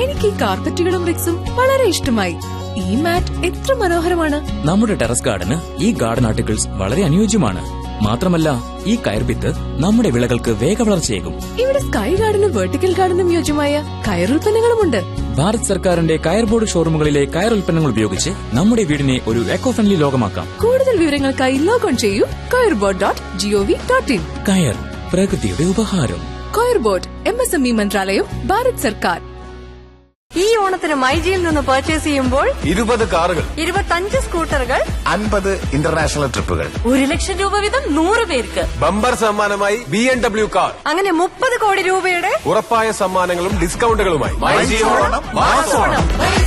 എനിക്ക് ഈ കാർപ്പറ്റുകളും റിക്സും വളരെ ഇഷ്ടമായി ഈ മാറ്റ് എത്ര മനോഹരമാണ് നമ്മുടെ ടെറസ് ഗാർഡന് ഈ ഗാർഡൻ ആർട്ടിക്കിൾസ് വളരെ അനുയോജ്യമാണ് മാത്രമല്ല ഈ കയർഭിത്ത് നമ്മുടെ വിളകൾക്ക് വേഗവളർച്ചയേകും ഇവിടെ സ്കൈ ഗാർഡനും വെർട്ടിക്കൽ ഗാർഡനും യോജ്യമായ കയറുൽപ്പന്നങ്ങളുമുണ്ട് ഭാരത് സർക്കാരിന്റെ കയർ ബോർഡ് ഷോറൂമുകളിലെ കയർ ഉൽപ്പന്നങ്ങൾ ഉപയോഗിച്ച് നമ്മുടെ വീടിനെ ഒരു എക്കോ ഫ്രണ്ട്ലി ലോകമാക്കാം കൂടുതൽ വിവരങ്ങൾക്കായി ലോഗോൺ ചെയ്യൂ കയർബോർഡ് ഡോട്ട് ജിഒവി ഡോട്ട് ഇൻ കയർ പ്രകൃതിയുടെ ഉപഹാരം കയർബോർഡ് എം എസ് എം ഇ മന്ത്രാലയം ഭാരത് സർക്കാർ ഈ ഓണത്തിന് മൈജിയിൽ നിന്ന് പർച്ചേസ് ചെയ്യുമ്പോൾ ഇരുപത് കാറുകൾ ഇരുപത്തഞ്ച് സ്കൂട്ടറുകൾ അൻപത് ഇന്റർനാഷണൽ ട്രിപ്പുകൾ ഒരു ലക്ഷം രൂപ വീതം നൂറ് പേർക്ക് ബമ്പർ സമ്മാനമായി ബി എം ഡബ്ല്യു കാർ അങ്ങനെ മുപ്പത് കോടി രൂപയുടെ ഉറപ്പായ സമ്മാനങ്ങളും ഡിസ്കൗണ്ടുകളുമായി ഓണം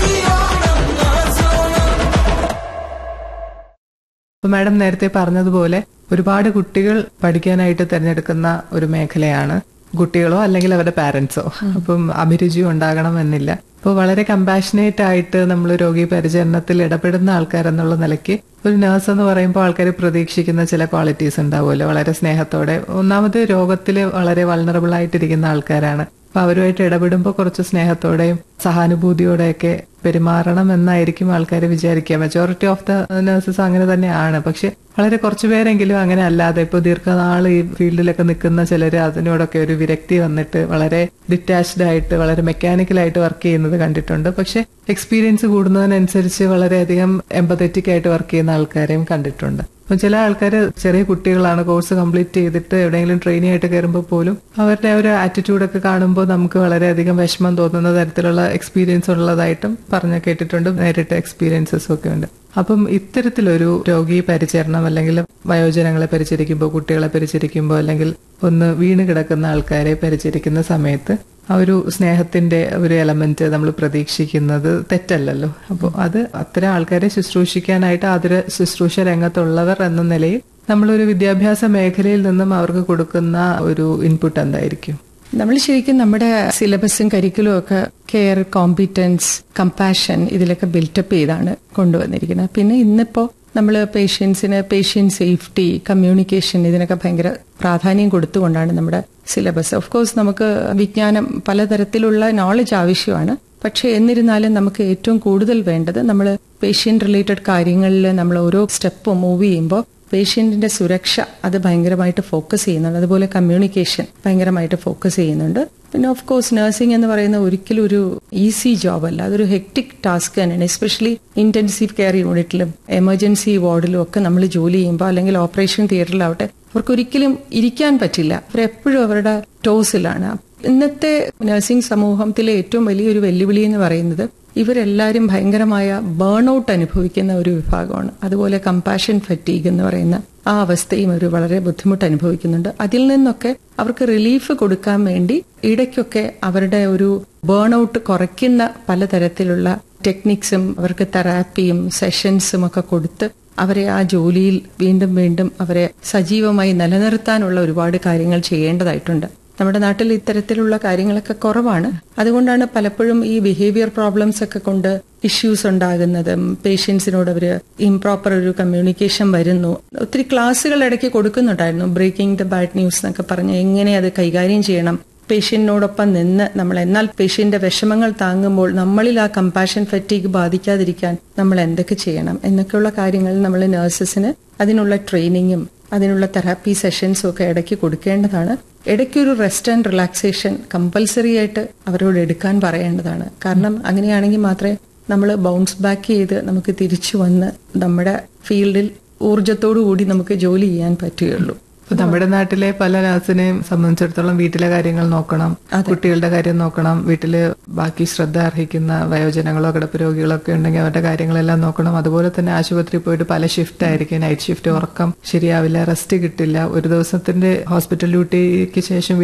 ഇപ്പൊ മാഡം നേരത്തെ പറഞ്ഞതുപോലെ ഒരുപാട് കുട്ടികൾ പഠിക്കാനായിട്ട് തിരഞ്ഞെടുക്കുന്ന ഒരു മേഖലയാണ് കുട്ടികളോ അല്ലെങ്കിൽ അവരുടെ പാരന്റ്സോ അപ്പം അഭിരുചി ഉണ്ടാകണം എന്നില്ല അപ്പോൾ വളരെ കമ്പാഷനേറ്റ് ആയിട്ട് നമ്മൾ രോഗി പരിചരണത്തിൽ ഇടപെടുന്ന ആൾക്കാരെന്നുള്ള നിലയ്ക്ക് ഒരു നഴ്സ് എന്ന് പറയുമ്പോൾ ആൾക്കാർ പ്രതീക്ഷിക്കുന്ന ചില ക്വാളിറ്റീസ് ഉണ്ടാവുമല്ലോ വളരെ സ്നേഹത്തോടെ ഒന്നാമത് രോഗത്തിൽ വളരെ വൾണറബിൾ ആയിട്ടിരിക്കുന്ന ആൾക്കാരാണ് അപ്പൊ അവരുമായിട്ട് ഇടപെടുമ്പോൾ കുറച്ച് സ്നേഹത്തോടെയും സഹാനുഭൂതിയോടെയൊക്കെ പെരുമാറണം എന്നായിരിക്കും ആൾക്കാർ വിചാരിക്കുക മെജോറിറ്റി ഓഫ് ദ നഴ്സസ് അങ്ങനെ തന്നെയാണ് പക്ഷെ വളരെ കുറച്ചു പേരെങ്കിലും അങ്ങനെ അല്ലാതെ ഇപ്പോൾ ദീർഘനാൾ ഈ ഫീൽഡിലൊക്കെ നിൽക്കുന്ന ചിലർ അതിനോടൊക്കെ ഒരു വിരക്തി വന്നിട്ട് വളരെ ഡിറ്റാച്ച്ഡ് ആയിട്ട് വളരെ മെക്കാനിക്കലായിട്ട് വർക്ക് ചെയ്യുന്നത് കണ്ടിട്ടുണ്ട് പക്ഷെ എക്സ്പീരിയൻസ് കൂടുന്നതിനനുസരിച്ച് വളരെയധികം എമ്പതറ്റിക് ആയിട്ട് വർക്ക് ചെയ്യുന്ന ആൾക്കാരെയും കണ്ടിട്ടുണ്ട് അപ്പം ചില ആൾക്കാർ ചെറിയ കുട്ടികളാണ് കോഴ്സ് കംപ്ലീറ്റ് ചെയ്തിട്ട് എവിടെയെങ്കിലും ട്രെയിനിങ് ആയിട്ട് കയറുമ്പോൾ പോലും അവരുടെ ഒരു ആറ്റിറ്റ്യൂഡൊക്കെ കാണുമ്പോൾ നമുക്ക് വളരെയധികം വിഷമം തോന്നുന്ന തരത്തിലുള്ള എക്സ്പീരിയൻസ് ഉള്ളതായിട്ടും പറഞ്ഞു കേട്ടിട്ടുണ്ട് നേരിട്ട് എക്സ്പീരിയൻസസും ഒക്കെ ഉണ്ട് അപ്പം ഇത്തരത്തിലൊരു രോഗി പരിചരണം അല്ലെങ്കിൽ വയോജനങ്ങളെ പരിചരിക്കുമ്പോൾ കുട്ടികളെ പരിചരിക്കുമ്പോൾ അല്ലെങ്കിൽ ഒന്ന് വീണ് കിടക്കുന്ന ആൾക്കാരെ പരിചരിക്കുന്ന സമയത്ത് ആ ഒരു സ്നേഹത്തിന്റെ ഒരു എലമെന്റ് നമ്മൾ പ്രതീക്ഷിക്കുന്നത് തെറ്റല്ലല്ലോ അപ്പോൾ അത് അത്തരം ആൾക്കാരെ ശുശ്രൂഷിക്കാനായിട്ട് അതിര ശുശ്രൂഷ രംഗത്തുള്ളവർ എന്ന നിലയിൽ നമ്മളൊരു വിദ്യാഭ്യാസ മേഖലയിൽ നിന്നും അവർക്ക് കൊടുക്കുന്ന ഒരു ഇൻപുട്ട് എന്തായിരിക്കും നമ്മൾ ശരിക്കും നമ്മുടെ സിലബസും കരിക്കുലും ഒക്കെ കെയർ കോമ്പിറ്റൻസ് കമ്പാഷൻ ഇതിലൊക്കെ ബിൽറ്റപ്പ് ചെയ്താണ് കൊണ്ടുവന്നിരിക്കുന്നത് പിന്നെ ഇന്നിപ്പോ നമ്മൾ പേഷ്യൻസിന് പേഷ്യൻ സേഫ്റ്റി കമ്മ്യൂണിക്കേഷൻ ഇതിനൊക്കെ ഭയങ്കര പ്രാധാന്യം കൊടുത്തുകൊണ്ടാണ് നമ്മുടെ സിലബസ് ഓഫ് കോഴ്സ് നമുക്ക് വിജ്ഞാനം പലതരത്തിലുള്ള നോളജ് ആവശ്യമാണ് പക്ഷെ എന്നിരുന്നാലും നമുക്ക് ഏറ്റവും കൂടുതൽ വേണ്ടത് നമ്മൾ പേഷ്യന്റ് റിലേറ്റഡ് കാര്യങ്ങളിൽ നമ്മൾ ഓരോ സ്റ്റെപ്പും മൂവ് ചെയ്യുമ്പോൾ പേഷ്യന്റിന്റെ സുരക്ഷ അത് ഭയങ്കരമായിട്ട് ഫോക്കസ് ചെയ്യുന്നുണ്ട് അതുപോലെ കമ്മ്യൂണിക്കേഷൻ ഭയങ്കരമായിട്ട് ഫോക്കസ് ചെയ്യുന്നുണ്ട് പിന്നെ ഓഫ് കോഴ്സ് നഴ്സിംഗ് എന്ന് പറയുന്ന ഒരിക്കലും ഒരു ഈസി ജോബ് അല്ല അതൊരു ഹെക്ടിക് ടാസ്ക് തന്നെയാണ് എസ്പെഷ്യലി ഇന്റൻസീവ് കെയർ യൂണിറ്റിലും എമർജൻസി വാർഡിലും ഒക്കെ നമ്മൾ ജോലി ചെയ്യുമ്പോൾ അല്ലെങ്കിൽ ഓപ്പറേഷൻ തിയേറ്ററിലാവട്ടെ അവർക്ക് ഒരിക്കലും ഇരിക്കാൻ പറ്റില്ല അവരെപ്പോഴും അവരുടെ ടോസിലാണ് ഇന്നത്തെ നഴ്സിംഗ് സമൂഹത്തിലെ ഏറ്റവും വലിയൊരു വെല്ലുവിളി എന്ന് പറയുന്നത് ഇവരെല്ലാവരും ഭയങ്കരമായ ബേൺ ഔട്ട് അനുഭവിക്കുന്ന ഒരു വിഭാഗമാണ് അതുപോലെ കമ്പാഷൻ ഫറ്റീഗ് എന്ന് പറയുന്ന ആ അവസ്ഥയും ഒരു വളരെ ബുദ്ധിമുട്ട് അനുഭവിക്കുന്നുണ്ട് അതിൽ നിന്നൊക്കെ അവർക്ക് റിലീഫ് കൊടുക്കാൻ വേണ്ടി ഇടയ്ക്കൊക്കെ അവരുടെ ഒരു ബേൺ ഔട്ട് കുറയ്ക്കുന്ന പലതരത്തിലുള്ള ടെക്നിക്സും അവർക്ക് തെറാപ്പിയും സെഷൻസും ഒക്കെ കൊടുത്ത് അവരെ ആ ജോലിയിൽ വീണ്ടും വീണ്ടും അവരെ സജീവമായി നിലനിർത്താനുള്ള ഒരുപാട് കാര്യങ്ങൾ ചെയ്യേണ്ടതായിട്ടുണ്ട് നമ്മുടെ നാട്ടിൽ ഇത്തരത്തിലുള്ള കാര്യങ്ങളൊക്കെ കുറവാണ് അതുകൊണ്ടാണ് പലപ്പോഴും ഈ ബിഹേവിയർ പ്രോബ്ലംസ് ഒക്കെ കൊണ്ട് ഇഷ്യൂസ് ഉണ്ടാകുന്നതും പേഷ്യൻസിനോട് അവർ ഇംപ്രോപ്പർ ഒരു കമ്മ്യൂണിക്കേഷൻ വരുന്നു ഒത്തിരി ക്ലാസ്സുകൾ ഇടയ്ക്ക് കൊടുക്കുന്നുണ്ടായിരുന്നു ബ്രേക്കിംഗ് ദ ബാഡ് ന്യൂസ് എന്നൊക്കെ പറഞ്ഞ് എങ്ങനെ അത് കൈകാര്യം ചെയ്യണം പേഷ്യന്റിനോടൊപ്പം നിന്ന് നമ്മൾ എന്നാൽ പേഷ്യന്റെ വിഷമങ്ങൾ താങ്ങുമ്പോൾ നമ്മളിൽ ആ കമ്പാഷൻ ഫറ്റീഗ് ബാധിക്കാതിരിക്കാൻ നമ്മൾ എന്തൊക്കെ ചെയ്യണം എന്നൊക്കെയുള്ള കാര്യങ്ങൾ നമ്മൾ നഴ്സസിന് അതിനുള്ള ട്രെയിനിങ്ങും അതിനുള്ള തെറാപ്പി സെഷൻസും ഒക്കെ ഇടയ്ക്ക് കൊടുക്കേണ്ടതാണ് ഇടയ്ക്കൊരു റെസ്റ്റ് ആൻഡ് റിലാക്സേഷൻ കമ്പൽസറി ആയിട്ട് അവരോട് എടുക്കാൻ പറയേണ്ടതാണ് കാരണം അങ്ങനെയാണെങ്കിൽ മാത്രമേ നമ്മൾ ബൗൺസ് ബാക്ക് ചെയ്ത് നമുക്ക് തിരിച്ചു വന്ന് നമ്മുടെ ഫീൽഡിൽ ഊർജത്തോടു കൂടി നമുക്ക് ജോലി ചെയ്യാൻ പറ്റുകയുള്ളൂ ഇപ്പൊ നമ്മുടെ നാട്ടിലെ പല നഴ്സിനെയും സംബന്ധിച്ചിടത്തോളം വീട്ടിലെ കാര്യങ്ങൾ നോക്കണം കുട്ടികളുടെ കാര്യം നോക്കണം വീട്ടില് ബാക്കി ശ്രദ്ധ അർഹിക്കുന്ന വയോജനങ്ങളോ കിടപ്പ് രോഗികളോ ഒക്കെ ഉണ്ടെങ്കിൽ അവരുടെ കാര്യങ്ങളെല്ലാം നോക്കണം അതുപോലെ തന്നെ ആശുപത്രിയിൽ പോയിട്ട് പല ഷിഫ്റ്റ് ആയിരിക്കും നൈറ്റ് ഷിഫ്റ്റ് ഉറക്കം ശരിയാവില്ല റെസ്റ്റ് കിട്ടില്ല ഒരു ദിവസത്തിന്റെ ഹോസ്പിറ്റൽ ഡ്യൂട്ടിക്ക് ശേഷം